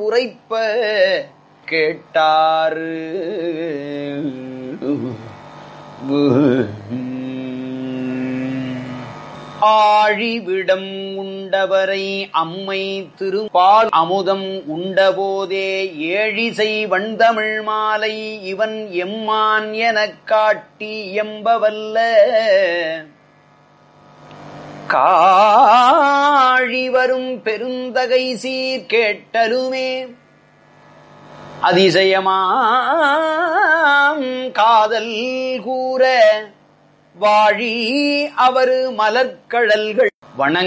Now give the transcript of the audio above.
உரைப்ப கேட்டாரு ஆழிவிடம் உண்டவரை அம்மை திருப்பால் அமுதம் உண்டபோதே ஏழிசை வண்டமிழ் மாலை இவன் எம்மான் எனக் காட்டி எம்பவல்ல காழி வரும் பெருந்தகை சீர் கேட்டலுமே அதிசயமாம் காதல் கூற வாழி அவரு மலர்கழல்கள் வணங்க